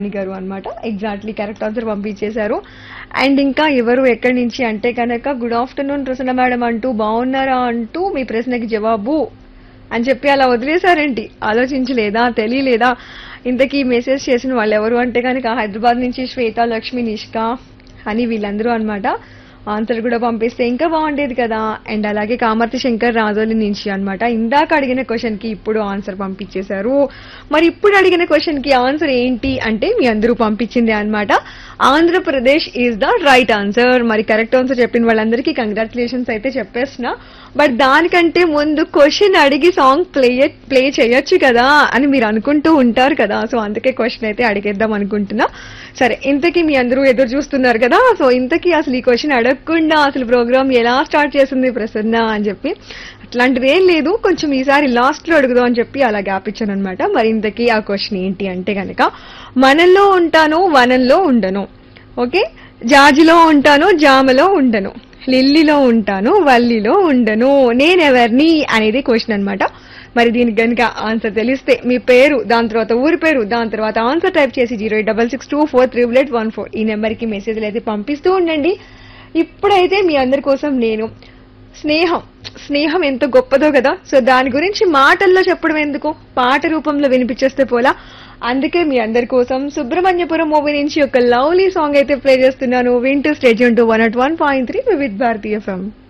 గారు అన్నమాట exactly correct answer పంపించేశారు అండ్ ఇంకా ఎవరు ఎక్కడి నుంచి అంటే కనుక గుడ్ ఆఫ్టర్నూన్ ప్రసన్న మేడం అంటూ బాగున్నారా అంటూ మీ ప్రశ్నకి జవాబు అని చెప్పి అలా వదిలేశారేంటి ఆలోచించలేదా తెలియలేదా ఇంతకీ మెసేజ్ చేసిన వాళ్ళు ఎవరు అంటే కనుక హైదరాబాద్ నుంచి శ్వేత లక్ష్మి నిష్క అని వీళ్ళందరూ అన్నమాట ఆన్సర్ కూడా పంపిస్తే ఇంకా బాగుండేది కదా అండ్ అలాగే కామర్తి శంకర్ రాజోలి నుంచి అన్నమాట ఇందాక అడిగిన క్వశ్చన్ కి ఇప్పుడు ఆన్సర్ పంపించేశారు మరి ఇప్పుడు అడిగిన క్వశ్చన్ కి ఆన్సర్ ఏంటి అంటే మీ అందరూ పంపించింది అన్నమాట Andhra Pradesh is the right answer మరి కరెక్ట్ ఆన్సర్ చెప్పిన వాళ్ళందరికీ కంగ్రాచులేషన్స్ అయితే చెప్పేస్తున్నా బట్ దానికంటే ముందు క్వశ్చన్ అడిగి సాంగ్ ప్లే ప్లే చేయొచ్చు కదా అని మీరు అనుకుంటూ ఉంటారు కదా సో అందుకే క్వశ్చన్ అయితే అడిగేద్దాం అనుకుంటున్నా సరే ఇంతకీ మీ అందరూ ఎదురు చూస్తున్నారు కదా సో ఇంతకీ అసలు ఈ క్వశ్చన్ అడగకుండా అసలు ప్రోగ్రామ్ ఎలా స్టార్ట్ చేస్తుంది ప్రసన్న అని చెప్పి అట్లాంటిది ఏం లేదు కొంచెం ఈసారి లాస్ట్ లో అడుగుదాం అని చెప్పి అలా గ్యాప్ ఇచ్చాను అనమాట మరి ఇంతకీ ఆ క్వశ్చన్ ఏంటి అంటే గనక మనల్లో ఉంటాను వనంలో ఉండను ఓకే జాజిలో ఉంటాను జామలో ఉండను లిల్లీలో ఉంటాను వల్లిలో ఉండను నేనెవరిని అనేది క్వశ్చన్ అన్నమాట మరి దీనికి గనుక ఆన్సర్ తెలిస్తే మీ పేరు దాని తర్వాత ఊరి పేరు దాని తర్వాత ఆన్సర్ టైప్ చేసి zero eight double six two four triple eight one four ఈ నెంబర్కి మెసేజ్లు అయితే పంపిస్తూ ఉండండి ఇప్పుడైతే మీ అందరి కోసం నేను స్నేహం స్నేహం ఎంత గొప్పదో కదా సో దాని గురించి మాటల్లో చెప్పడం ఎందుకు పాట రూపంలో వినిపించేస్తే పోలా అందుకే మీ అందరి కోసం సుబ్రహ్మణ్యపురం మూవీ నుంచి ఒక లవ్లీ సాంగ్ అయితే ప్లే చేస్తున్నాను వింటూ స్టేజ్ ఉంటూ one at one point three with భారతీయ ఎఫ్ఎం